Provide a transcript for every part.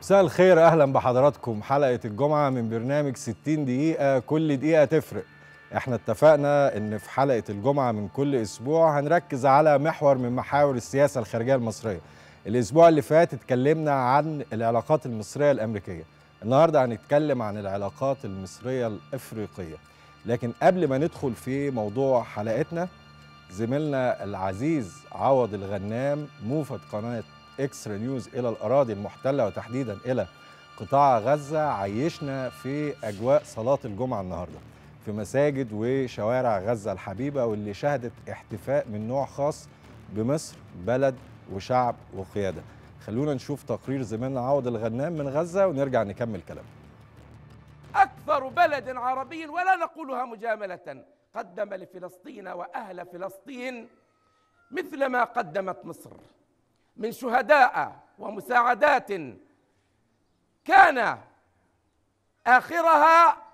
مساء الخير اهلا بحضراتكم حلقه الجمعه من برنامج 60 دقيقه كل دقيقه تفرق احنا اتفقنا ان في حلقه الجمعه من كل اسبوع هنركز على محور من محاور السياسه الخارجيه المصريه الاسبوع اللي فات اتكلمنا عن العلاقات المصريه الامريكيه النهارده هنتكلم عن العلاقات المصريه الافريقيه لكن قبل ما ندخل في موضوع حلقتنا زميلنا العزيز عوض الغنام موفد قناه اكسترا نيوز الى الاراضي المحتله وتحديدا الى قطاع غزه عيشنا في اجواء صلاه الجمعه النهارده في مساجد وشوارع غزه الحبيبه واللي شهدت احتفاء من نوع خاص بمصر بلد وشعب وقياده خلونا نشوف تقرير زميلنا عوض الغنام من غزه ونرجع نكمل كلامنا أكثر بلد عربي ولا نقولها مجاملة قدم لفلسطين وأهل فلسطين مثل ما قدمت مصر من شهداء ومساعدات كان آخرها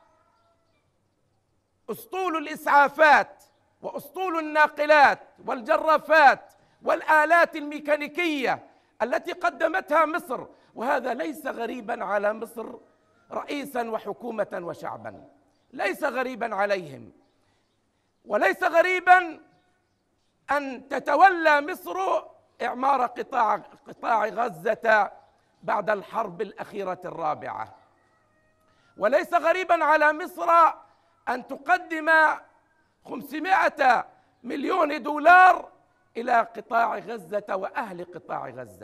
أسطول الإسعافات وأسطول الناقلات والجرافات والآلات الميكانيكية التي قدمتها مصر وهذا ليس غريبا على مصر رئيسا وحكومة وشعبا ليس غريبا عليهم وليس غريبا أن تتولى مصر إعمار قطاع قطاع غزة بعد الحرب الأخيرة الرابعة وليس غريبا على مصر أن تقدم 500 مليون دولار إلى قطاع غزة وأهل قطاع غزة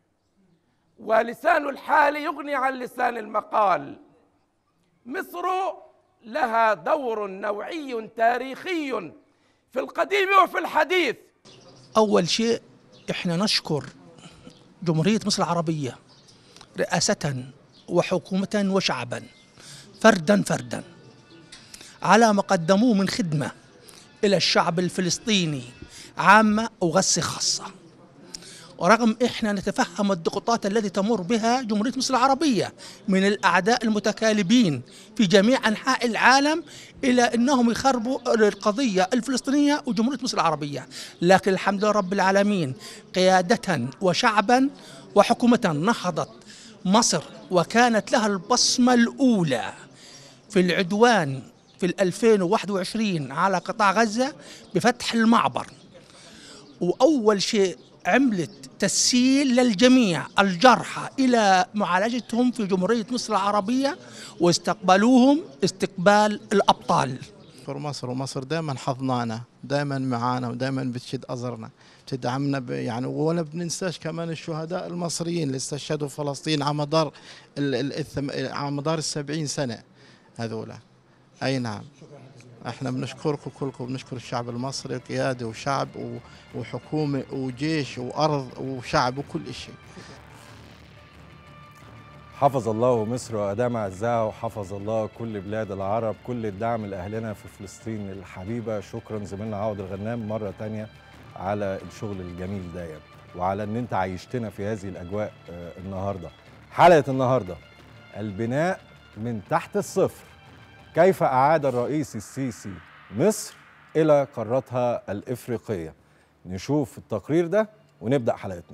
ولسان الحال يغني عن لسان المقال مصر لها دور نوعي تاريخي في القديم وفي الحديث أول شيء إحنا نشكر جمهورية مصر العربية رئاسة وحكومة وشعبا فردا فردا على ما قدموه من خدمة إلى الشعب الفلسطيني عامة وغزة خاصة ورغم إحنا نتفهم الضغوطات التي تمر بها جمهورية مصر العربية من الأعداء المتكالبين في جميع أنحاء العالم إلى أنهم يخربوا القضية الفلسطينية وجمهورية مصر العربية لكن الحمد لله رب العالمين قيادة وشعبا وحكومة نهضت مصر وكانت لها البصمة الأولى في العدوان في 2021 على قطاع غزة بفتح المعبر وأول شيء عملت تسهيل للجميع الجرحى إلى معالجتهم في جمهورية مصر العربية واستقبلوهم استقبال الأبطال في مصر ومصر دائما حضنانا دائما معانا ودائما بتشد أزرنا تدعمنا ب- يعني ولا بننساش كمان الشهداء المصريين اللي استشهدوا في فلسطين على مدار ال- ال- الثم- على مدار السبعين سنة هذولا أي نعم احنا بنشكركم كلكم بنشكر الشعب المصري قيادة وشعب و- وحكومة وجيش وأرض وشعب وكل شيء حفظ الله مصر وأدام أعزها وحفظ الله كل بلاد العرب كل الدعم لأهلنا في فلسطين الحبيبة شكرا زميلنا عوض الغنام مرة تانية على الشغل الجميل ده يعني وعلى أن أنت عيشتنا في هذه الأجواء آه، النهاردة حلقة النهاردة البناء من تحت الصفر كيف أعاد الرئيس السيسي مصر إلى قارتها الإفريقية نشوف التقرير ده ونبدأ حلقتنا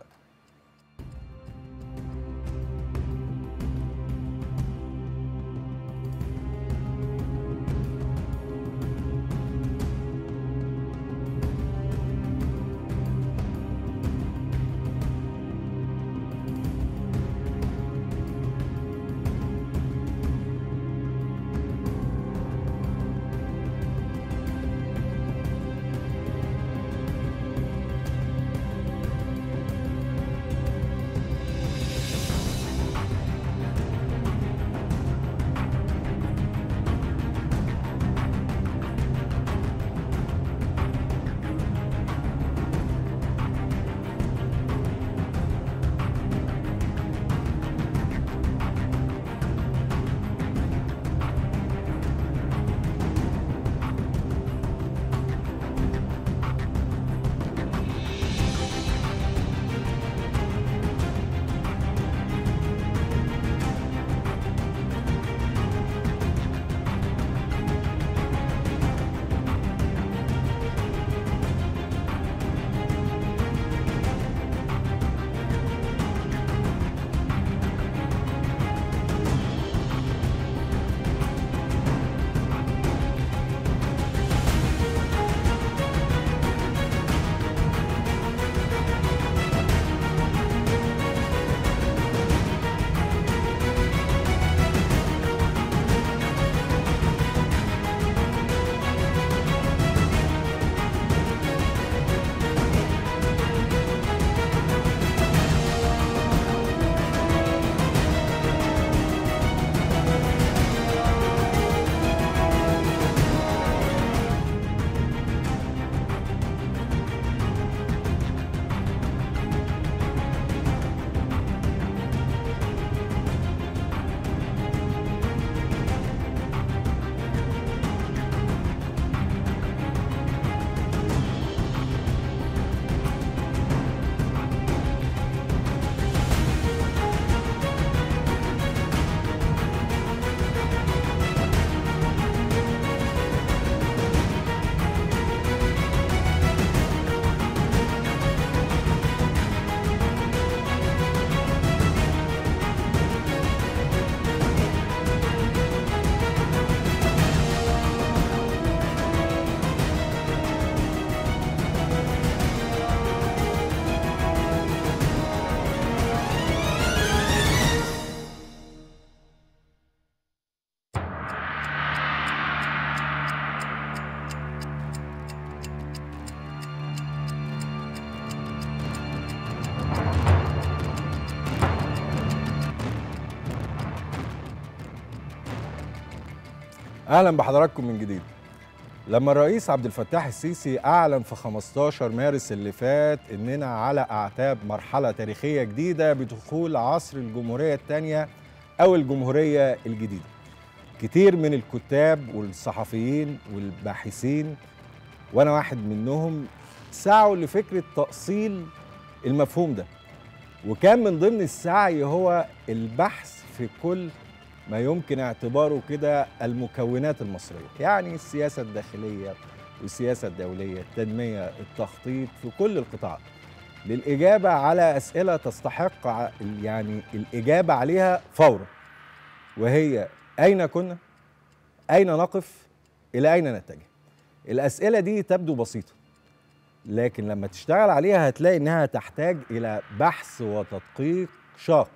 اهلا بحضراتكم من جديد لما الرئيس عبد الفتاح السيسي اعلن في 15 مارس اللي فات اننا على اعتاب مرحله تاريخيه جديده بدخول عصر الجمهوريه الثانيه او الجمهوريه الجديده كتير من الكتاب والصحفيين والباحثين وانا واحد منهم سعوا لفكره تاصيل المفهوم ده وكان من ضمن السعي هو البحث في كل ما يمكن اعتباره كده المكونات المصرية يعني السياسة الداخلية والسياسة الدولية التنمية التخطيط في كل القطاعات للإجابة على أسئلة تستحق ع- يعني الإجابة عليها فورا وهي أين كنا؟ أين نقف؟ إلى أين نتجه؟ الأسئلة دي تبدو بسيطة لكن لما تشتغل عليها هتلاقي إنها تحتاج إلى بحث وتدقيق شاق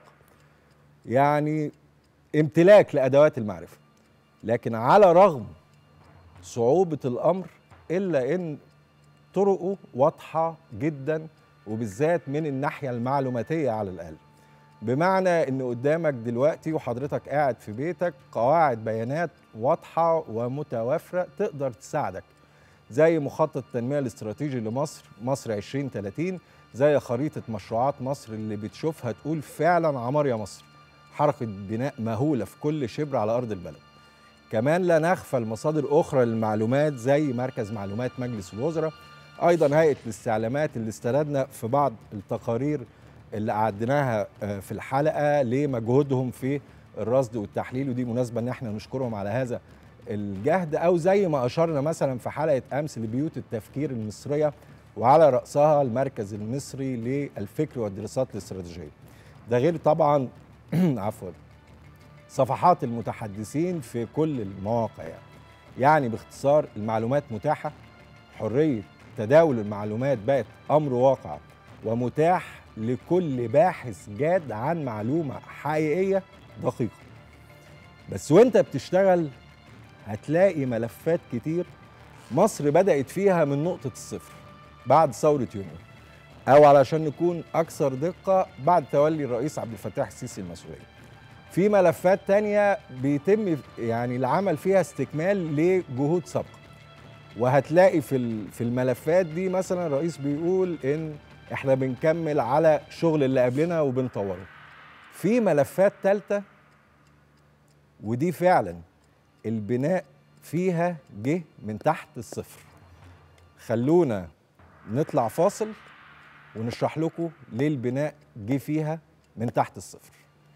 يعني امتلاك لادوات المعرفه لكن على رغم صعوبه الامر الا ان طرقه واضحه جدا وبالذات من الناحيه المعلوماتيه على الاقل بمعنى ان قدامك دلوقتي وحضرتك قاعد في بيتك قواعد بيانات واضحه ومتوافره تقدر تساعدك زي مخطط التنميه الاستراتيجي لمصر مصر 2030 زي خريطه مشروعات مصر اللي بتشوفها تقول فعلا عمار يا مصر حركة بناء مهولة في كل شبر على أرض البلد كمان لا نغفل مصادر أخرى للمعلومات زي مركز معلومات مجلس الوزراء أيضا هيئة الاستعلامات اللي استندنا في بعض التقارير اللي أعدناها آه، في الحلقة لمجهودهم في الرصد والتحليل ودي مناسبة إن احنا نشكرهم على هذا الجهد أو زي ما أشرنا مثلا في حلقة أمس لبيوت التفكير المصرية وعلى رأسها المركز المصري للفكر والدراسات الاستراتيجية ده غير طبعا عفوا صفحات المتحدثين في كل المواقع يعني يعني باختصار المعلومات متاحة حرية تداول المعلومات بقت أمر واقع ومتاح لكل باحث جاد عن معلومة حقيقية دقيقة بس وانت بتشتغل هتلاقي ملفات كتير مصر بدأت فيها من نقطة الصفر بعد ثورة يونيو أو علشان نكون أكثر دقة بعد تولي الرئيس عبد الفتاح السيسي المسؤولية في ملفات تانية بيتم يعني العمل فيها استكمال لجهود سابقة وهتلاقي في ال- في الملفات دي مثلا الرئيس بيقول ان احنا بنكمل على شغل اللي قبلنا وبنطوره في ملفات تالتة ودي فعلا البناء فيها جه من تحت الصفر خلونا نطلع فاصل ونشرح لكم ليه البناء جه فيها من تحت الصفر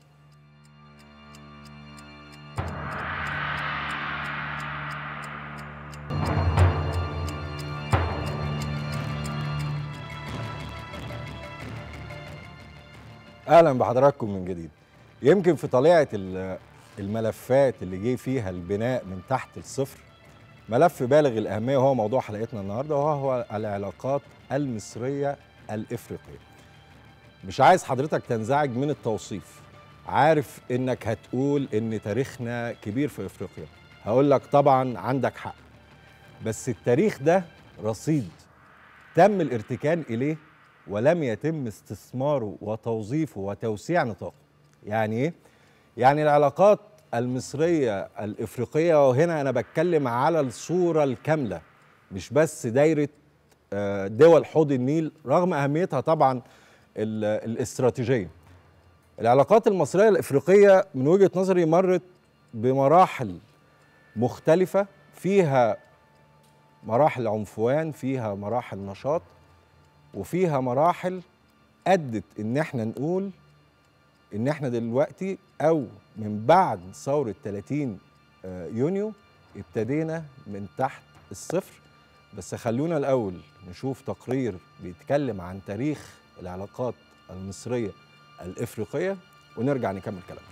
اهلا بحضراتكم من جديد يمكن في طليعه ال- الملفات اللي جه فيها البناء من تحت الصفر ملف بالغ الاهميه وهو موضوع حلقتنا النهارده وهو العلاقات المصريه الافريقيه مش عايز حضرتك تنزعج من التوصيف عارف انك هتقول ان تاريخنا كبير في افريقيا هقول لك طبعا عندك حق بس التاريخ ده رصيد تم الارتكان اليه ولم يتم استثماره وتوظيفه وتوسيع نطاقه يعني ايه يعني العلاقات المصريه الافريقيه وهنا انا بتكلم على الصوره الكامله مش بس دايره آه، دول حوض النيل رغم اهميتها طبعا ال- الاستراتيجيه العلاقات المصريه الافريقيه من وجهه نظري مرت بمراحل مختلفه فيها مراحل عنفوان فيها مراحل نشاط وفيها مراحل ادت ان احنا نقول ان احنا دلوقتي او من بعد ثوره 30 آه، يونيو ابتدينا من تحت الصفر بس خلونا الاول نشوف تقرير بيتكلم عن تاريخ العلاقات المصريه الافريقيه ونرجع نكمل كلامنا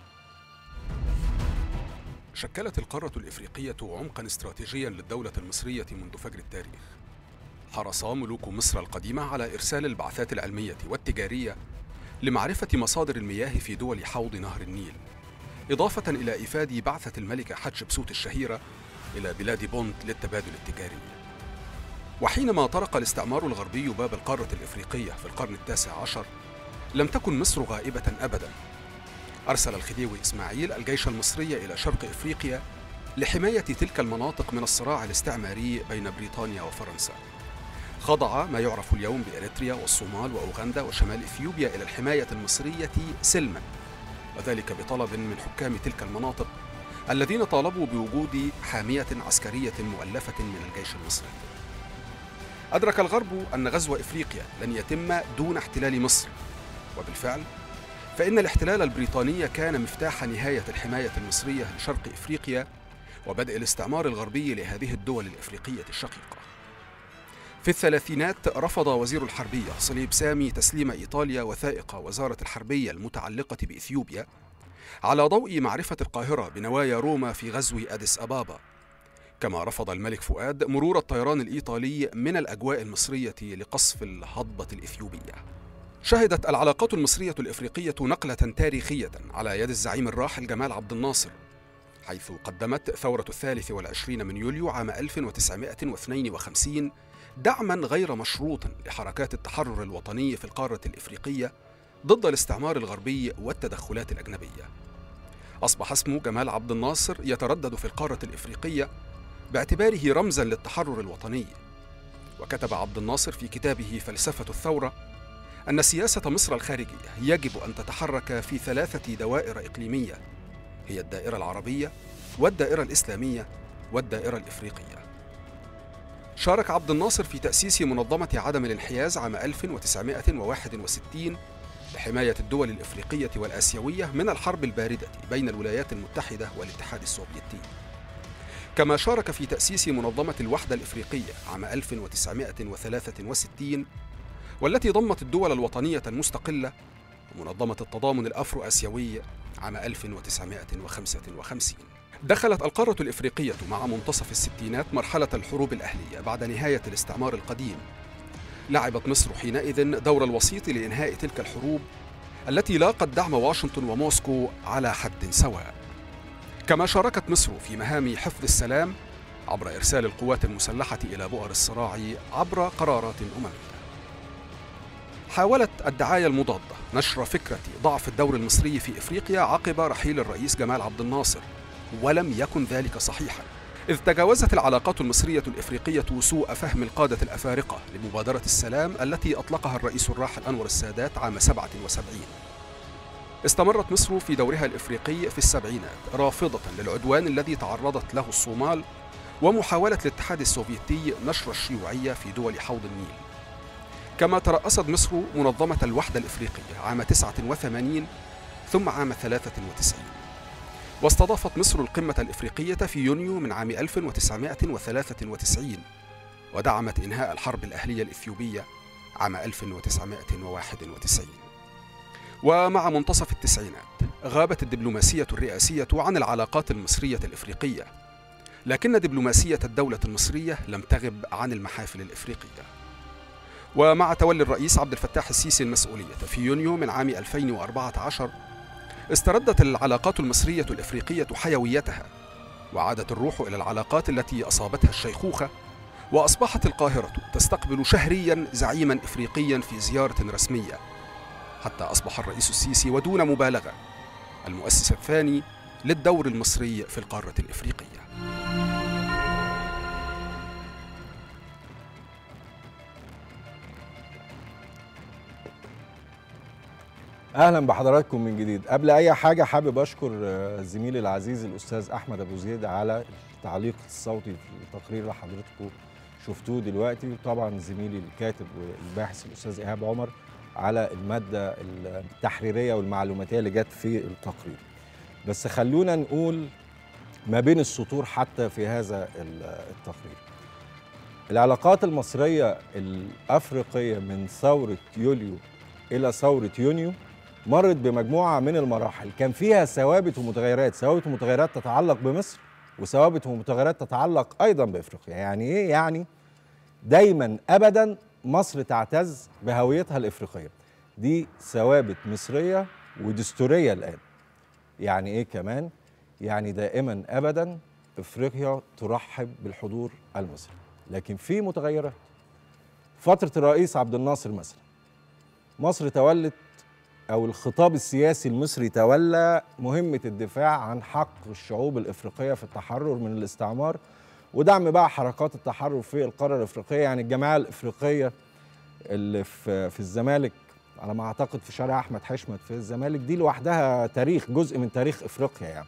شكلت القارة الإفريقية عمقا استراتيجيا للدولة المصرية منذ فجر التاريخ. حرص ملوك مصر القديمة على إرسال البعثات العلمية والتجارية لمعرفة مصادر المياه في دول حوض نهر النيل، إضافة إلى إيفاد بعثة الملكة حتشبسوت الشهيرة إلى بلاد بونت للتبادل التجاري. وحينما طرق الاستعمار الغربي باب القارة الإفريقية في القرن التاسع عشر، لم تكن مصر غائبة أبدا أرسل الخديوي إسماعيل الجيش المصري إلى شرق إفريقيا لحماية تلك المناطق من الصراع الاستعماري بين بريطانيا وفرنسا. خضع ما يعرف اليوم بإريتريا والصومال وأوغندا وشمال إثيوبيا إلى الحماية المصرية سلما وذلك بطلب من حكام تلك المناطق الذين طالبوا بوجود حامية عسكرية مؤلفة من الجيش المصري. أدرك الغرب أن غزو إفريقيا لن يتم دون احتلال مصر وبالفعل فإن الاحتلال البريطاني كان مفتاح نهاية الحماية المصرية لشرق إفريقيا وبدء الاستعمار الغربي لهذه الدول الإفريقية الشقيقة. في الثلاثينات رفض وزير الحربية صليب سامي تسليم إيطاليا وثائق وزارة الحربية المتعلقة بإثيوبيا على ضوء معرفة القاهرة بنوايا روما في غزو أديس أبابا كما رفض الملك فؤاد مرور الطيران الإيطالي من الأجواء المصرية لقصف الهضبة الإثيوبية شهدت العلاقات المصرية الإفريقية نقلة تاريخية على يد الزعيم الراحل جمال عبد الناصر حيث قدمت ثورة الثالث والعشرين من يوليو عام 1952 دعما غير مشروط لحركات التحرر الوطني في القارة الإفريقية ضد الاستعمار الغربي والتدخلات الأجنبية. أصبح اسم جمال عبد الناصر يتردد في القارة الإفريقية باعتباره رمزا للتحرر الوطني. وكتب عبد الناصر في كتابه فلسفة الثورة أن سياسة مصر الخارجية يجب أن تتحرك في ثلاثة دوائر إقليمية هي الدائرة العربية والدائرة الإسلامية والدائرة الإفريقية. شارك عبد الناصر في تأسيس منظمة عدم الانحياز عام 1961 لحماية الدول الإفريقية والآسيوية من الحرب الباردة بين الولايات المتحدة والاتحاد السوفيتي. كما شارك في تأسيس منظمة الوحدة الإفريقية عام 1963 والتي ضمت الدول الوطنية المستقلة ومنظمة التضامن الأفرو آسيوي عام 1955 دخلت القارة الإفريقية مع منتصف الستينات مرحلة الحروب الأهلية بعد نهاية الاستعمار القديم. لعبت مصر حينئذ دور الوسيط لإنهاء تلك الحروب التي لاقت دعم واشنطن وموسكو على حد سواء. كما شاركت مصر في مهام حفظ السلام عبر إرسال القوات المسلحة إلى بؤر الصراع عبر قرارات أممية. حاولت الدعاية المضادة نشر فكرة ضعف الدور المصري في إفريقيا عقب رحيل الرئيس جمال عبد الناصر ولم يكن ذلك صحيحا إذ تجاوزت العلاقات المصرية الإفريقية سوء فهم القادة الأفارقة لمبادرة السلام التي أطلقها الرئيس الراحل أنور السادات عام 77 استمرت مصر في دورها الإفريقي في السبعينات رافضة للعدوان الذي تعرضت له الصومال ومحاولة الاتحاد السوفيتي نشر الشيوعية في دول حوض النيل كما ترأست مصر منظمة الوحدة الإفريقية عام 89 ثم عام 93 واستضافت مصر القمة الإفريقية في يونيو من عام 1993 ودعمت إنهاء الحرب الأهلية الإثيوبية عام 1991 ومع منتصف التسعينات غابت الدبلوماسية الرئاسية عن العلاقات المصرية الإفريقية لكن دبلوماسية الدولة المصرية لم تغب عن المحافل الإفريقية ومع تولي الرئيس عبد الفتاح السيسي المسؤولية في يونيو من عام 2014 استردت العلاقات المصرية الإفريقية حيويتها وعادت الروح إلى العلاقات التي أصابتها الشيخوخة وأصبحت القاهرة تستقبل شهريا زعيما إفريقيا في زيارة رسمية حتى أصبح الرئيس السيسي ودون مبالغة المؤسس الثاني للدور المصري في القارة الإفريقية اهلا بحضراتكم من جديد قبل اي حاجه حابب اشكر آه، زميلي العزيز الاستاذ احمد ابو زيد على التعليق الصوتي في التقرير اللي حضراتكم شفتوه دلوقتي وطبعا زميلي الكاتب والباحث الاستاذ ايهاب عمر على الماده التحريريه والمعلوماتيه اللي جت في التقرير بس خلونا نقول ما بين السطور حتى في هذا ال- التقرير العلاقات المصريه الافريقيه من ثوره يوليو الى ثوره يونيو مرت بمجموعه من المراحل كان فيها ثوابت ومتغيرات ثوابت ومتغيرات تتعلق بمصر وثوابت ومتغيرات تتعلق ايضا بافريقيا يعني ايه يعني دايما ابدا مصر تعتز بهويتها الافريقيه دي ثوابت مصريه ودستوريه الان يعني ايه كمان يعني دائما ابدا افريقيا ترحب بالحضور المصري لكن في متغيرات فتره الرئيس عبد الناصر مثلا مصر تولت او الخطاب السياسي المصري تولى مهمه الدفاع عن حق الشعوب الافريقيه في التحرر من الاستعمار ودعم بقى حركات التحرر في القاره الافريقيه يعني الجماعه الافريقيه اللي في في الزمالك على ما اعتقد في شارع احمد حشمت في الزمالك دي لوحدها تاريخ جزء من تاريخ افريقيا يعني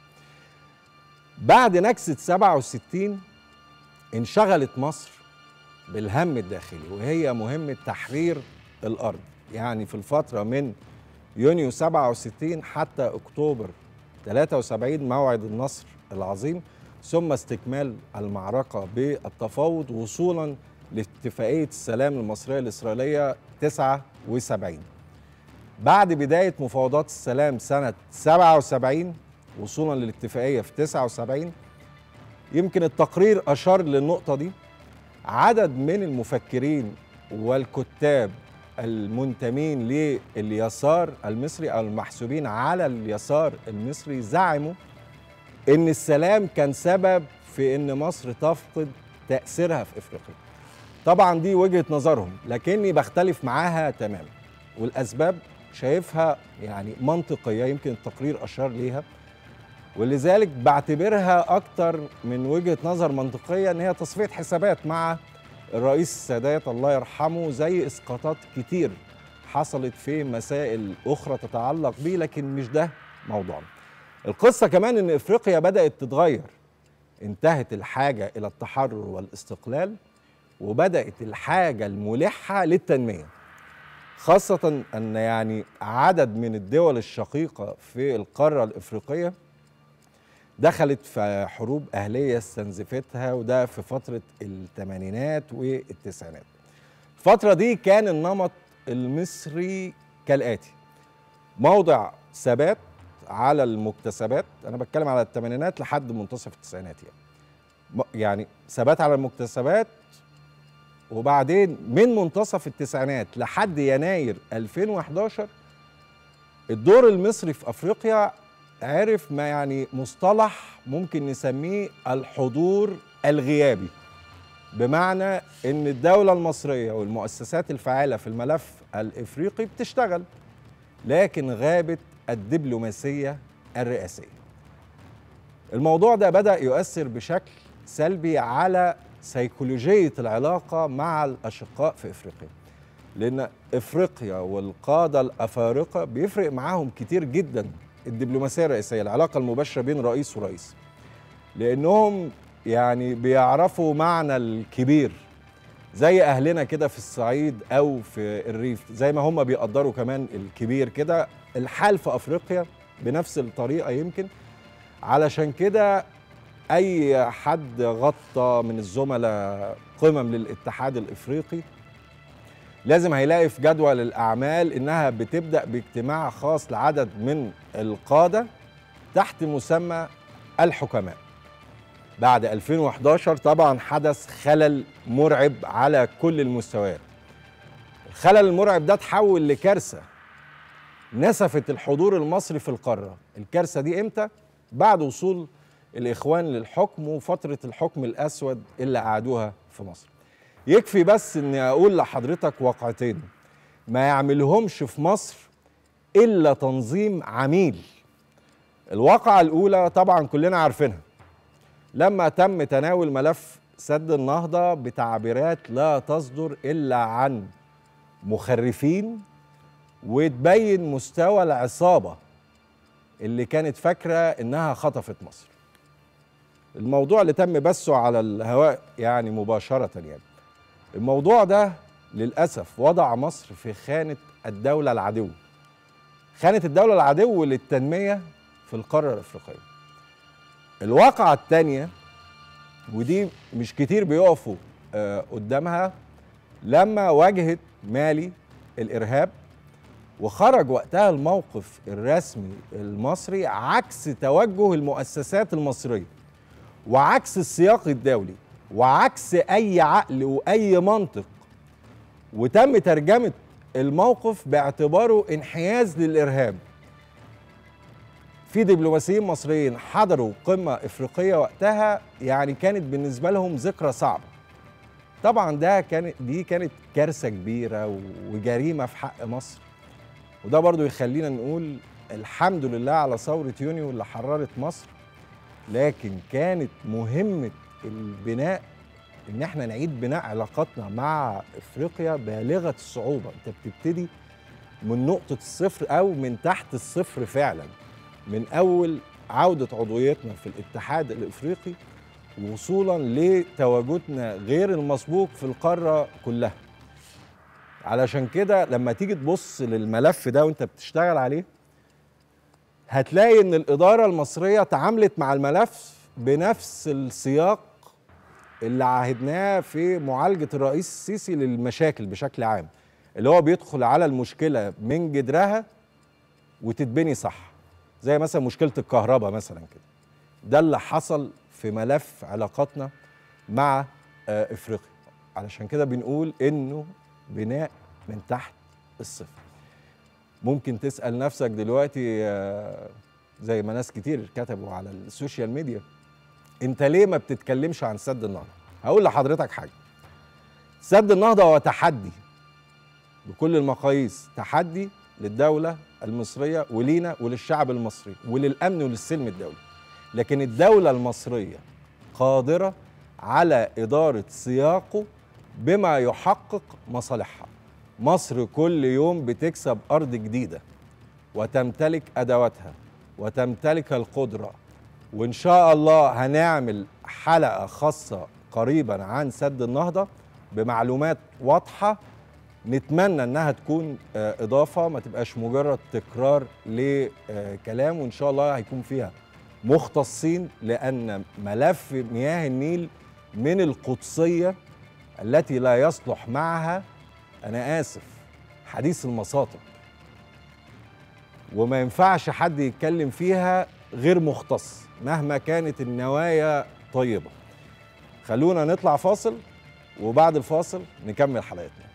بعد نكسه 67 انشغلت مصر بالهم الداخلي وهي مهمه تحرير الارض يعني في الفتره من يونيو 67 حتى اكتوبر 73 موعد النصر العظيم ثم استكمال المعركه بالتفاوض وصولا لاتفاقيه السلام المصريه الاسرائيليه 79 بعد بدايه مفاوضات السلام سنه 77 وصولا للاتفاقيه في 79 يمكن التقرير اشار للنقطه دي عدد من المفكرين والكتاب المنتمين لليسار المصري او المحسوبين على اليسار المصري زعموا ان السلام كان سبب في ان مصر تفقد تاثيرها في افريقيا طبعا دي وجهه نظرهم لكني بختلف معاها تماما والاسباب شايفها يعني منطقيه يمكن التقرير اشار ليها ولذلك بعتبرها اكتر من وجهه نظر منطقيه ان هي تصفيه حسابات مع الرئيس السادات الله يرحمه زي اسقاطات كتير حصلت في مسائل اخرى تتعلق بيه لكن مش ده موضوعنا القصه كمان ان افريقيا بدات تتغير انتهت الحاجه الى التحرر والاستقلال وبدات الحاجه الملحه للتنميه خاصه ان يعني عدد من الدول الشقيقه في القاره الافريقيه دخلت في حروب أهلية استنزفتها وده في فترة الثمانينات والتسعينات الفترة دي كان النمط المصري كالآتي موضع ثبات على المكتسبات أنا بتكلم على الثمانينات لحد منتصف التسعينات يعني يعني ثبات على المكتسبات وبعدين من منتصف التسعينات لحد يناير 2011 الدور المصري في أفريقيا عرف ما يعني مصطلح ممكن نسميه الحضور الغيابي بمعنى ان الدولة المصرية والمؤسسات الفعالة في الملف الافريقي بتشتغل لكن غابت الدبلوماسية الرئاسية الموضوع ده بدأ يؤثر بشكل سلبي على سيكولوجية العلاقة مع الأشقاء في إفريقيا لأن إفريقيا والقادة الأفارقة بيفرق معاهم كتير جدا الدبلوماسيه الرئيسيه العلاقه المباشره بين رئيس ورئيس لانهم يعني بيعرفوا معنى الكبير زي اهلنا كده في الصعيد او في الريف زي ما هم بيقدروا كمان الكبير كده الحال في افريقيا بنفس الطريقه يمكن علشان كده اي حد غطى من الزملاء قمم للاتحاد الافريقي لازم هيلاقي في جدول الاعمال انها بتبدا باجتماع خاص لعدد من القاده تحت مسمى الحكماء بعد 2011 طبعا حدث خلل مرعب على كل المستويات الخلل المرعب ده تحول لكارثه نسفت الحضور المصري في القاره الكارثه دي امتى بعد وصول الاخوان للحكم وفتره الحكم الاسود اللي قعدوها في مصر يكفي بس اني اقول لحضرتك واقعتين ما يعملهمش في مصر الا تنظيم عميل الواقعه الاولى طبعا كلنا عارفينها لما تم تناول ملف سد النهضه بتعبيرات لا تصدر الا عن مخرفين وتبين مستوى العصابه اللي كانت فاكره انها خطفت مصر الموضوع اللي تم بثه على الهواء يعني مباشره يعني الموضوع ده للأسف وضع مصر في خانة الدولة العدو خانة الدولة العدو للتنمية في القارة الأفريقية الواقعة الثانية ودي مش كتير بيقفوا آه قدامها لما واجهت مالي الإرهاب وخرج وقتها الموقف الرسمي المصري عكس توجه المؤسسات المصرية وعكس السياق الدولي وعكس اي عقل واي منطق وتم ترجمه الموقف باعتباره انحياز للارهاب في دبلوماسيين مصريين حضروا قمه افريقيه وقتها يعني كانت بالنسبه لهم ذكرى صعبه طبعا ده كانت دي كانت كارثه كبيره وجريمه في حق مصر وده برضو يخلينا نقول الحمد لله على ثورة يونيو اللي حررت مصر لكن كانت مهمة البناء ان احنا نعيد بناء علاقاتنا مع افريقيا بالغة الصعوبة انت بتبتدي من نقطة الصفر او من تحت الصفر فعلا من اول عودة عضويتنا في الاتحاد الافريقي وصولا لتواجدنا غير المسبوق في القارة كلها علشان كده لما تيجي تبص للملف ده وانت بتشتغل عليه هتلاقي ان الاداره المصريه تعاملت مع الملف بنفس السياق اللي عهدناه في معالجه الرئيس السيسي للمشاكل بشكل عام اللي هو بيدخل على المشكله من جذرها وتتبني صح زي مثلا مشكله الكهرباء مثلا كده ده اللي حصل في ملف علاقاتنا مع آه، افريقيا علشان كده بنقول انه بناء من تحت الصفر ممكن تسال نفسك دلوقتي آه، زي ما ناس كتير كتبوا على السوشيال ميديا انت ليه ما بتتكلمش عن سد النهضه هقول لحضرتك حاجه سد النهضه هو تحدي بكل المقاييس تحدي للدوله المصريه ولينا وللشعب المصري وللامن وللسلم الدولي لكن الدوله المصريه قادره على اداره سياقه بما يحقق مصالحها مصر كل يوم بتكسب ارض جديده وتمتلك ادواتها وتمتلك القدره وان شاء الله هنعمل حلقه خاصه قريبا عن سد النهضه بمعلومات واضحه نتمنى انها تكون آه، اضافه ما تبقاش مجرد تكرار لكلام وان شاء الله هيكون فيها مختصين لان ملف مياه النيل من القدسيه التي لا يصلح معها انا اسف حديث المصاطب وما ينفعش حد يتكلم فيها غير مختص مهما كانت النوايا طيبه خلونا نطلع فاصل وبعد الفاصل نكمل حلقتنا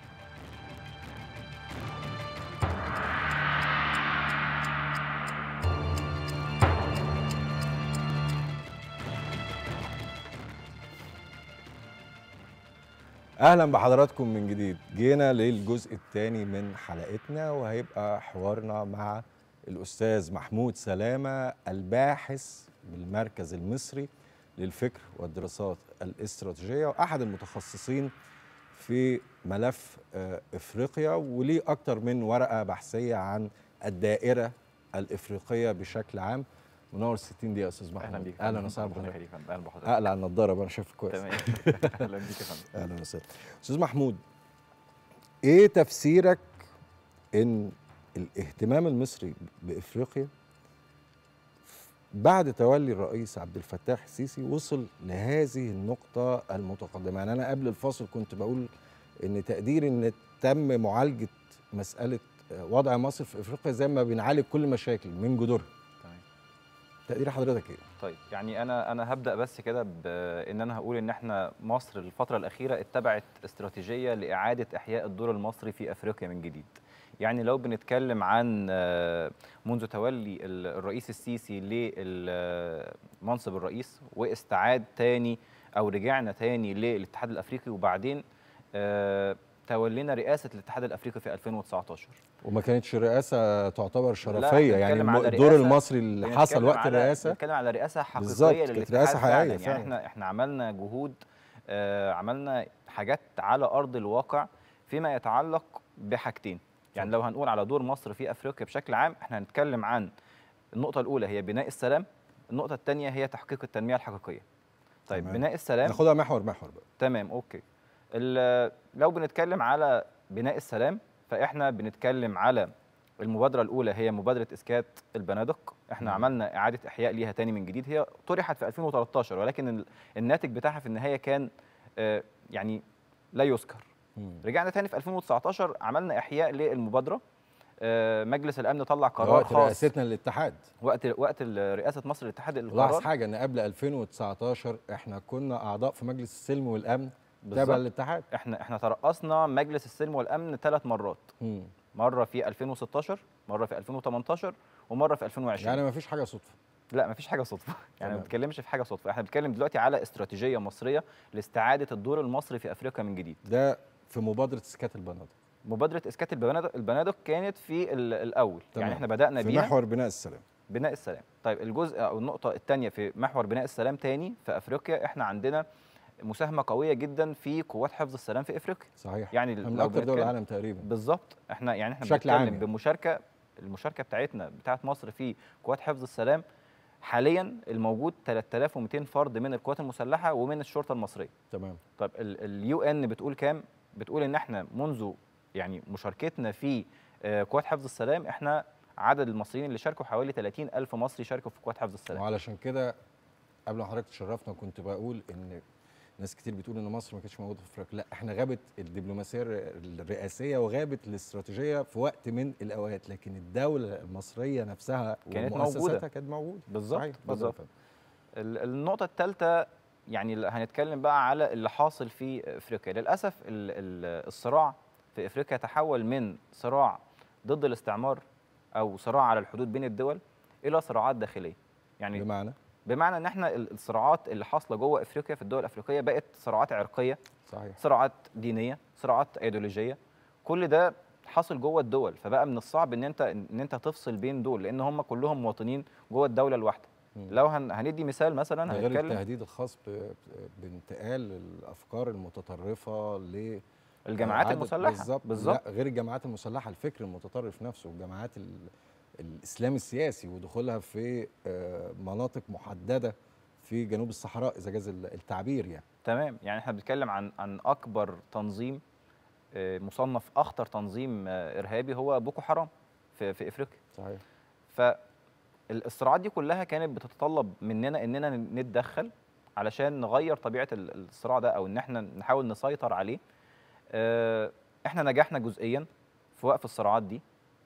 اهلا بحضراتكم من جديد جينا للجزء الثاني من حلقتنا وهيبقى حوارنا مع الاستاذ محمود سلامه الباحث بالمركز المصري للفكر والدراسات الاستراتيجيه واحد المتخصصين في ملف آه، افريقيا وليه اكتر من ورقه بحثيه عن الدائره الافريقيه بشكل عام منور 60 دقيقه يا استاذ محمود اهلا بيك اهلا وسهلا ربنا بحضرتك يخليك يا فندم. اهلا بحضرتك اقلع النضاره بقى انا شايفك كويس تمام اهلا بيك يا فندم اهلا وسهلا استاذ محمود ايه تفسيرك ان الاهتمام المصري بافريقيا بعد تولي الرئيس عبد الفتاح السيسي وصل لهذه النقطة المتقدمة يعني أنا قبل الفاصل كنت بقول إن تقديري إن تم معالجة مسألة وضع مصر في أفريقيا زي ما بنعالج كل مشاكل من جذورها تمام تقدير حضرتك إيه؟ طيب يعني انا انا هبدا بس كده بان انا هقول ان احنا مصر الفتره الاخيره اتبعت استراتيجيه لاعاده احياء الدور المصري في افريقيا من جديد يعني لو بنتكلم عن آه، منذ تولي ال- الرئيس السيسي لمنصب الرئيس واستعاد تاني او رجعنا تاني للاتحاد الافريقي وبعدين آه، تولينا رئاسه الاتحاد الافريقي في 2019 وما كانتش رئاسة تعتبر لا، شرفية يعني بنتكلم الم- على الدور رئاسة- المصري اللي حصل بنتكلم وقت على- الرئاسة بنتكلم على رئاسه بالظبط، حقيقيه كانت للاتحاد رئاسة فعلاً. حقيقية يعني فعلاً. احنا احنا عملنا جهود آه عملنا حاجات على ارض الواقع فيما يتعلق بحاجتين يعني لو هنقول على دور مصر في افريقيا بشكل عام احنا هنتكلم عن النقطه الاولى هي بناء السلام النقطه الثانيه هي تحقيق التنميه الحقيقيه طيب تمام. بناء السلام ناخدها محور محور بقى تمام اوكي ال- لو بنتكلم على بناء السلام فاحنا بنتكلم على المبادرة الأولى هي مبادرة إسكات البنادق، احنا مم. عملنا إعادة إحياء ليها تاني من جديد، هي طرحت في 2013 ولكن ال- الناتج بتاعها في النهاية كان آه، يعني لا يذكر. مم. رجعنا تاني في 2019 عملنا إحياء للمبادرة آه، مجلس الأمن طلع ده قرار وقت خاص رئاستنا للاتحاد وقت وقت ال- رئاسة مصر الاتحاد لاحظ القرار حاجة إن قبل 2019 إحنا كنا أعضاء في مجلس السلم والأمن تابع بالظبط. للاتحاد احنا احنا ترأسنا مجلس السلم والأمن ثلاث مرات. مم. مره في 2016 مره في 2018 ومره في 2020 يعني ما فيش حاجة صدفة لا مفيش حاجه صدفه يعني ما تمام. بنتكلمش في حاجه صدفه احنا بنتكلم دلوقتي على استراتيجيه مصريه لاستعاده الدور المصري في افريقيا من جديد ده في مبادرة إسكات البنادق مبادره اسكات البنادق البنادق كانت في ال- الاول تمام. يعني احنا بدانا في بيها محور بناء السلام بناء السلام طيب الجزء او النقطه الثانيه في محور بناء السلام تاني في افريقيا احنا عندنا مساهمه قويه جدا في قوات حفظ السلام في افريقيا صحيح يعني من لو اكتر دول بنتكلم- العالم تقريبا بالظبط احنا يعني احنا بشكل عام بنتكلم يعني. بمشاركه المشاركه بتاعتنا بتاعت مصر في قوات حفظ السلام حاليا الموجود 3200 فرد من القوات المسلحه ومن الشرطه المصريه تمام طب اليو ان بتقول كام بتقول ان احنا منذ يعني مشاركتنا في آه، قوات حفظ السلام احنا عدد المصريين اللي شاركوا حوالي 30 الف مصري شاركوا في قوات حفظ السلام وعلشان كده قبل ما حضرتك تشرفنا كنت بقول ان ناس كتير بتقول ان مصر ما كانتش موجوده في افريقيا لا احنا غابت الدبلوماسيه الر- الرئاسيه وغابت الاستراتيجيه في وقت من الاوقات لكن الدوله المصريه نفسها كانت ومؤسساتها موجودة. كانت موجوده بالظبط، صحيح. اتفضل يا بالظبط. فندم. ال- النقطة الثالثة يعني اللي هنتكلم بقى على اللي حاصل في افريقيا، للأسف ال- ال- الصراع في افريقيا تحول من صراع ضد الاستعمار أو صراع على الحدود بين الدول إلى صراعات داخلية. يعني بمعنى بمعنى إن احنا ال- الصراعات اللي حاصلة جوه افريقيا في الدول الافريقية بقت صراعات عرقية، صحيح صراعات دينية، صراعات ايديولوجية، كل ده حاصل جوه الدول فبقى من الصعب ان انت ان انت تفصل بين دول لان هم كلهم مواطنين جوه الدوله الواحده مم. لو هن هندي مثال مثلا ده غير هنتكلم التهديد الخاص ب- بانتقال الافكار المتطرفه ل الجماعات عدد- المسلحه بالظبط بالظبط لا غير الجماعات المسلحه الفكر المتطرف نفسه الجماعات ال- الاسلام السياسي ودخولها في آه، مناطق محدده في جنوب الصحراء اذا جاز ال- التعبير يعني تمام يعني احنا بنتكلم عن عن اكبر تنظيم آه، مصنف اخطر تنظيم آه، ارهابي هو بوكو حرام في في افريقيا صحيح فالصراعات دي كلها كانت بتتطلب مننا اننا نتدخل علشان نغير طبيعه ال- الصراع ده او ان احنا نحاول نسيطر عليه آه، احنا نجحنا جزئيا في وقف الصراعات دي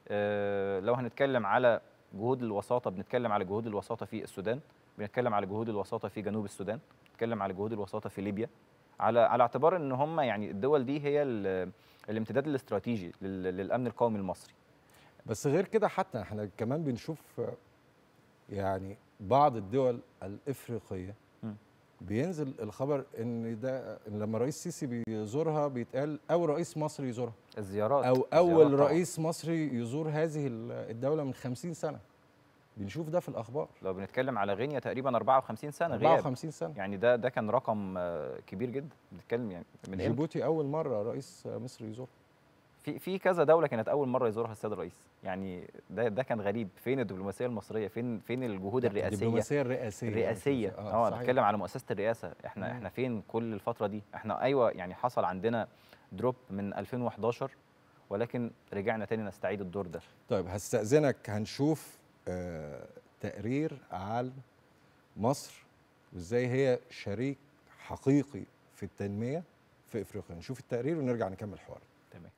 آه، لو هنتكلم على جهود الوساطه بنتكلم على جهود الوساطه في السودان بنتكلم على جهود الوساطه في جنوب السودان بنتكلم على جهود الوساطه في ليبيا على على اعتبار ان هم يعني الدول دي هي ال- الامتداد الاستراتيجي لل- للامن القومي المصري بس غير كده حتى احنا كمان بنشوف آه، يعني بعض الدول الافريقيه مم. بينزل الخبر ان ده إن لما رئيس سيسي بيزورها بيتقال اول رئيس مصري يزورها الزيارات او الزيارات اول طبعاً. رئيس مصري يزور هذه ال- الدوله من 50 سنه بنشوف ده في الاخبار لو بنتكلم على غينيا تقريبا 54 سنه غياب 54 سنه يعني ده ده كان رقم آه، كبير جدا بنتكلم يعني من امتى جيبوتي اول مره رئيس مصري يزور في في كذا دوله كانت اول مره يزورها السيد الرئيس يعني ده ده كان غريب فين الدبلوماسيه المصريه فين فين الجهود الرئاسيه الدبلوماسيه الرئاسيه الرئاسيه اه اه صحيح. بتكلم على مؤسسه الرئاسه احنا مم. احنا فين كل الفتره دي احنا ايوه يعني حصل عندنا دروب من 2011 ولكن رجعنا تاني نستعيد الدور ده طيب هستأذنك هنشوف آه تقرير عن مصر وازاي هي شريك حقيقي في التنمية في افريقيا نشوف التقرير ونرجع نكمل حوار تمام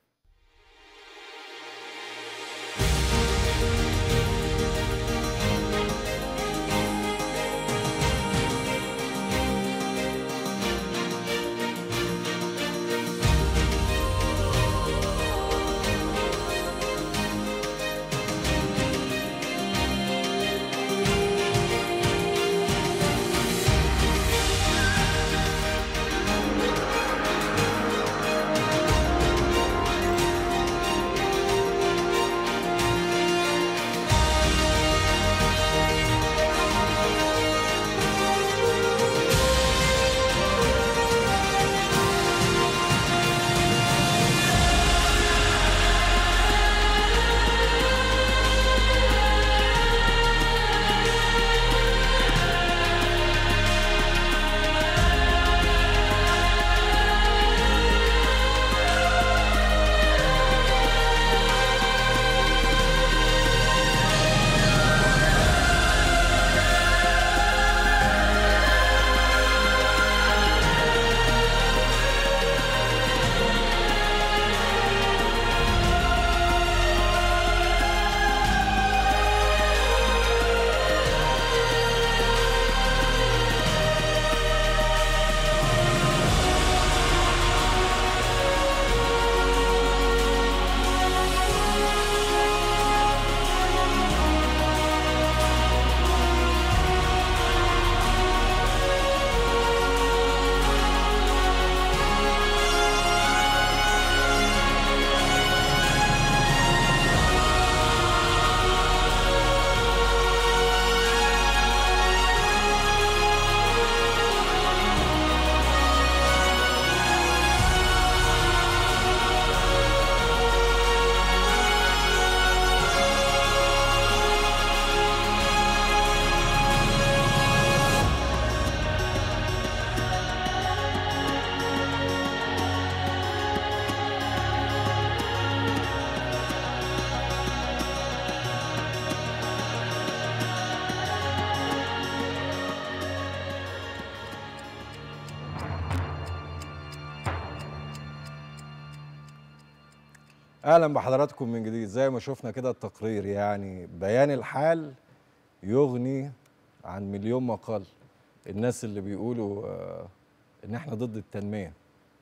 اهلا بحضراتكم من جديد زي ما شفنا كده التقرير يعني بيان الحال يغني عن مليون مقال الناس اللي بيقولوا آه، ان احنا ضد التنميه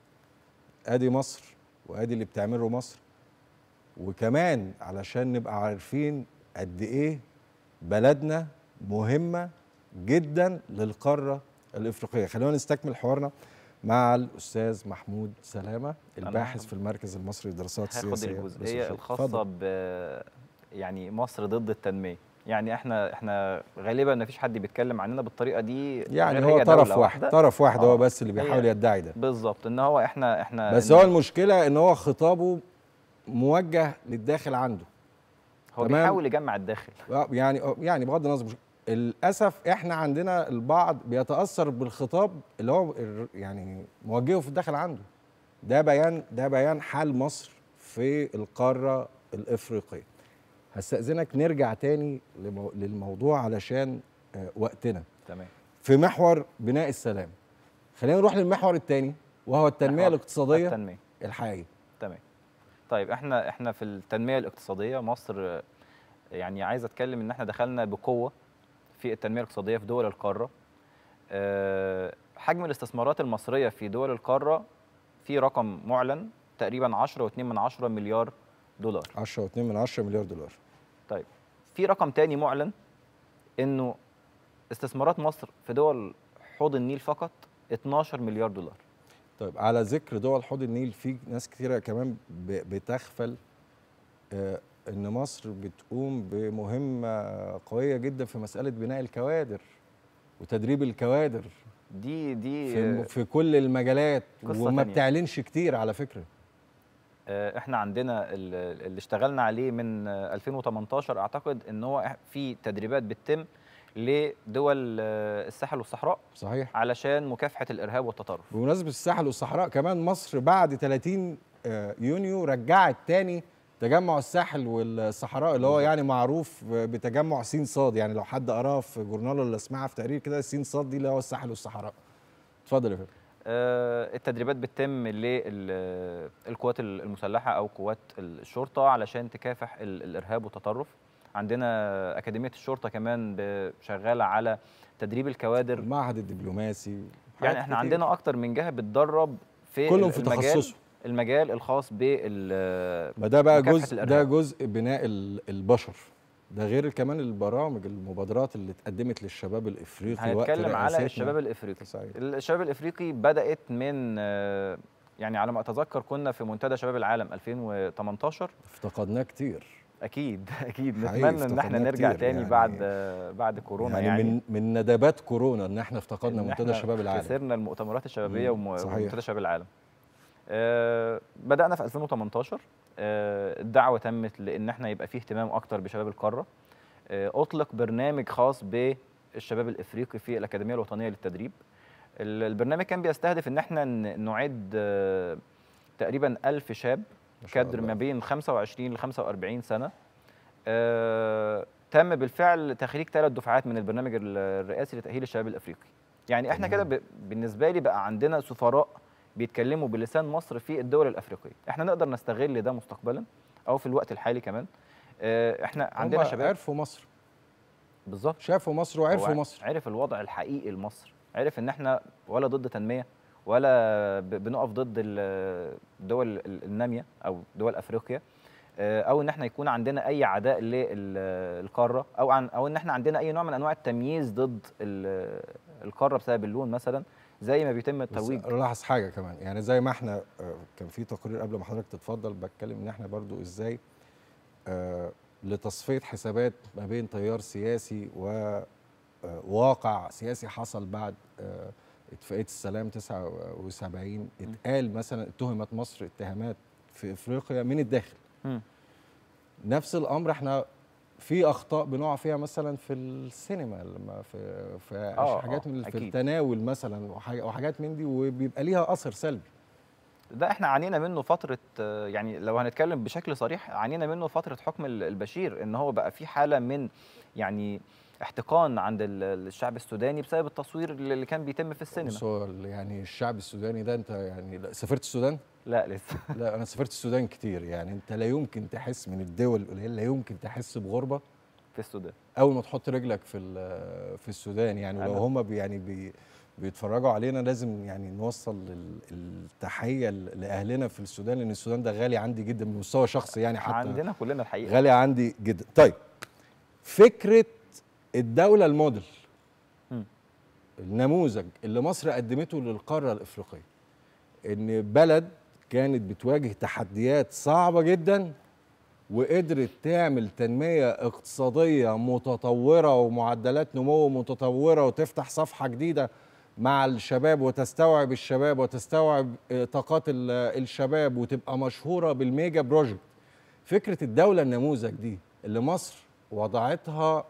ادي مصر وادي اللي بتعمله مصر وكمان علشان نبقى عارفين قد ايه بلدنا مهمه جدا للقاره الافريقيه خلونا نستكمل حوارنا مع الاستاذ محمود سلامه الباحث هاخد- في المركز المصري للدراسات هاخد السياسيه الجزئيه بس- الخاصه اتفضل. ب يعني مصر ضد التنميه يعني احنا احنا غالبا ما فيش حد بيتكلم عننا بالطريقه دي يعني غير هو هي طرف دولة واحد واحدة. طرف واحد هو آه، بس اللي بيحاول هي- يدعي ده بالظبط ان هو احنا احنا بس إن هو المشكله ان هو خطابه موجه للداخل عنده هو تمام. بيحاول يجمع الداخل آه، يعني آه، يعني بغض النظر مش- للاسف احنا عندنا البعض بيتاثر بالخطاب اللي هو الر- يعني موجهه في الداخل عنده ده بيان ده بيان حال مصر في القاره الافريقيه هستاذنك نرجع تاني لمو- للموضوع علشان آه، وقتنا تمام في محور بناء السلام خلينا نروح للمحور الثاني وهو التنميه محور الاقتصاديه التنميه الحقيقيه تمام طيب احنا احنا في التنميه الاقتصاديه مصر آه، يعني عايز اتكلم ان احنا دخلنا بقوه في التنميه الاقتصاديه في دول القاره آه، حجم الاستثمارات المصريه في دول القاره في رقم معلن تقريبا 10.2 من 10 مليار دولار 10.2 من 10 مليار دولار طيب في رقم تاني معلن انه استثمارات مصر في دول حوض النيل فقط 12 مليار دولار طيب على ذكر دول حوض النيل في ناس كتيرة كمان ب- بتغفل آه، ان مصر بتقوم بمهمة قوية جدا في مسألة بناء الكوادر وتدريب الكوادر دي دي في, الم- آه، في كل المجالات قصة وما تانية. بتعلنش كتير على فكرة آه، احنا عندنا ال- اللي اشتغلنا عليه من آه، 2018 اعتقد ان هو إح- في تدريبات بتتم لدول آه، الساحل والصحراء صحيح علشان مكافحه الارهاب والتطرف بمناسبة الساحل والصحراء كمان مصر بعد 30 آه، يونيو رجعت تاني تجمع الساحل والصحراء اللي هو بالظبط. يعني معروف بتجمع سين صاد يعني لو حد قراه في جورنال ولا سمعها في تقرير كده سين صاد دي اللي هو الساحل والصحراء اتفضل يا فندم آه، التدريبات بتتم للقوات المسلحه او قوات الشرطه علشان تكافح ال- الارهاب والتطرف عندنا اكاديميه الشرطه كمان ب- شغاله على تدريب الكوادر المعهد الدبلوماسي يعني حاجات احنا كتير. عندنا اكتر من جهه بتدرب في كلهم ال- في المجال تخصصه المجال الخاص بال ما ده بقى مكافحة جزء ده الإرهاب. جزء بناء ال- البشر ده غير كمان البرامج المبادرات اللي اتقدمت للشباب الافريقي وقت هنتكلم على رئاستنا. الشباب الافريقي صحيح. الشباب الافريقي بدات من آه، يعني على ما اتذكر كنا في منتدى شباب العالم 2018 افتقدناه كتير اكيد اكيد حقيقي نتمنى ان احنا افتقدناه نرجع كتير تاني يعني. بعد آه، بعد كورونا يعني, يعني, من من ندبات كورونا ان احنا افتقدنا إن منتدى إحنا شباب العالم خسرنا المؤتمرات الشبابيه مم، وم- صحيح. ومنتدى شباب العالم آه، بدانا في 2018 آه، الدعوه تمت لان احنا يبقى فيه اهتمام اكتر بشباب القاره آه، اطلق برنامج خاص بالشباب الافريقي في الاكاديميه الوطنيه للتدريب ال- البرنامج كان بيستهدف ان احنا ن- نعد آه، تقريبا ألف شاب ما شاء كادر الله. ما بين 25 ل 45 سنه آه، تم بالفعل تخريج ثلاث دفعات من البرنامج ال- الرئاسي لتاهيل الشباب الافريقي يعني احنا كده ب- بالنسبه لي بقى عندنا سفراء بيتكلموا بلسان مصر في الدول الافريقيه احنا نقدر نستغل ده مستقبلا او في الوقت الحالي كمان آه، احنا عندنا هم شباب عرفوا مصر بالظبط شافوا مصر وعرفوا هو مصر عرف الوضع الحقيقي لمصر عرف ان احنا ولا ضد تنميه ولا ب- بنقف ضد ال- الدول ال- الناميه او دول افريقيا آه، او ان احنا يكون عندنا اي عداء للقاره او عن او ان احنا عندنا اي نوع من انواع التمييز ضد ال- القاره بسبب اللون مثلا زي ما بيتم بس الترويج لاحظ حاجه كمان يعني زي ما احنا آه، كان في تقرير قبل ما حضرتك تتفضل بتكلم ان احنا برضو ازاي آه، لتصفيه حسابات ما بين تيار سياسي وواقع سياسي حصل بعد آه، اتفاقيه السلام 79 اتقال مثلا اتهمت مصر اتهامات في افريقيا من الداخل مم. نفس الامر احنا في اخطاء بنقع فيها مثلا في السينما لما في في آه، حاجات آه، من في أكيد. التناول مثلا وحاجة- وحاجات من دي وبيبقى ليها اثر سلبي ده احنا عانينا منه فتره آه، يعني لو هنتكلم بشكل صريح عانينا منه فتره حكم ال- البشير ان هو بقى في حاله من يعني احتقان عند ال- الشعب السوداني بسبب التصوير اللي اللي كان بيتم في بص السينما هو ال- يعني الشعب السوداني ده انت يعني لا- سافرت السودان؟ لا لسه لا انا سافرت السودان كتير يعني انت لا يمكن تحس من الدول القليله لا يمكن تحس بغربه في السودان اول ما تحط رجلك في ال- في السودان يعني لو أنا- هم بي يعني بي بيتفرجوا علينا لازم يعني نوصل ال- التحيه ل- لاهلنا في السودان لان السودان ده غالي عندي جدا من مستوى شخصي يعني حتى عندنا كلنا الحقيقه غالي عندي جدا طيب فكره الدوله الموديل مم. النموذج اللي مصر قدمته للقاره الافريقيه ان بلد كانت بتواجه تحديات صعبه جدا وقدرت تعمل تنميه اقتصاديه متطوره ومعدلات نمو متطوره وتفتح صفحه جديده مع الشباب وتستوعب الشباب وتستوعب آه، طاقات ال- الشباب وتبقى مشهوره بالميجا بروجكت فكره الدوله النموذج دي اللي مصر وضعتها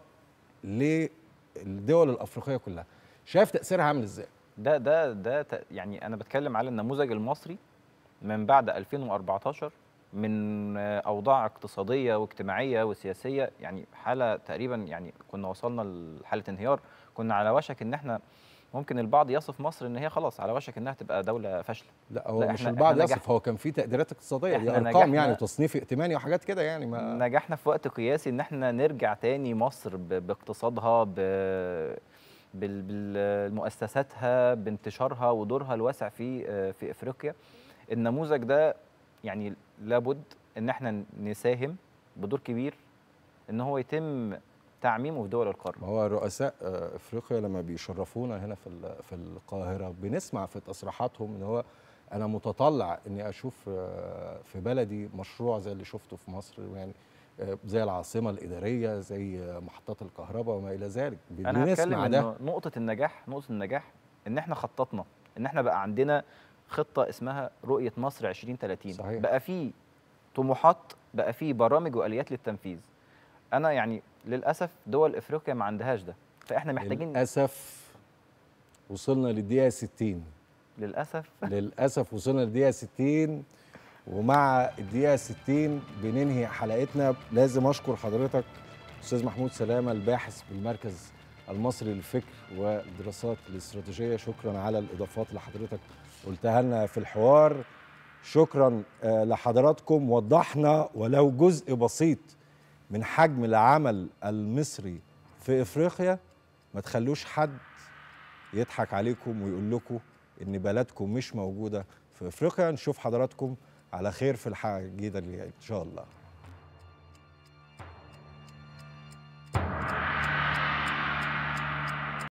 للدول الافريقيه كلها شايف تاثيرها عامل ازاي ده ده ده ت- يعني انا بتكلم على النموذج المصري من بعد 2014 من آه، اوضاع اقتصاديه واجتماعيه وسياسيه يعني حاله تقريبا يعني كنا وصلنا لحاله انهيار كنا على وشك ان احنا ممكن البعض يصف مصر ان هي خلاص على وشك انها تبقى دوله فاشله لا هو لا، مش إحنا- البعض إحنا يصف نجح- هو كان في تقديرات اقتصاديه دي إحنا ارقام نجحنا- يعني وتصنيف ائتماني وحاجات كده يعني ما نجحنا في وقت قياسي ان احنا نرجع تاني مصر ب- باقتصادها ب بال- بمؤسساتها بانتشارها ودورها الواسع في آه، في افريقيا النموذج ده يعني لابد ان احنا نساهم بدور كبير ان هو يتم تعميمه في دول القاره ما هو رؤساء آه، افريقيا لما بيشرفونا هنا في ال- في القاهره بنسمع في تصريحاتهم ان هو انا متطلع اني اشوف آه، في بلدي مشروع زي اللي شفته في مصر يعني آه، زي العاصمه الاداريه زي آه، محطات الكهرباء وما الى ذلك انا هتكلم بنسمع ده ان نقطه النجاح نقطه النجاح ان احنا خططنا ان احنا بقى عندنا خطه اسمها رؤيه مصر 2030 صحيح. بقى في طموحات بقى في برامج واليات للتنفيذ انا يعني للاسف دول افريقيا ما عندهاش ده فاحنا محتاجين للاسف وصلنا للدقيقه 60 للاسف للاسف وصلنا للدقيقه 60 ومع الدقيقه 60 بننهي حلقتنا لازم اشكر حضرتك استاذ محمود سلامه الباحث بالمركز المصري للفكر والدراسات الاستراتيجيه شكرا على الاضافات اللي حضرتك قلتها لنا في الحوار شكرا آه، لحضراتكم وضحنا ولو جزء بسيط من حجم العمل المصري في افريقيا ما تخلوش حد يضحك عليكم ويقول لكم ان بلدكم مش موجوده في افريقيا نشوف حضراتكم على خير في الحلقه الجديده اللي جايه ان شاء الله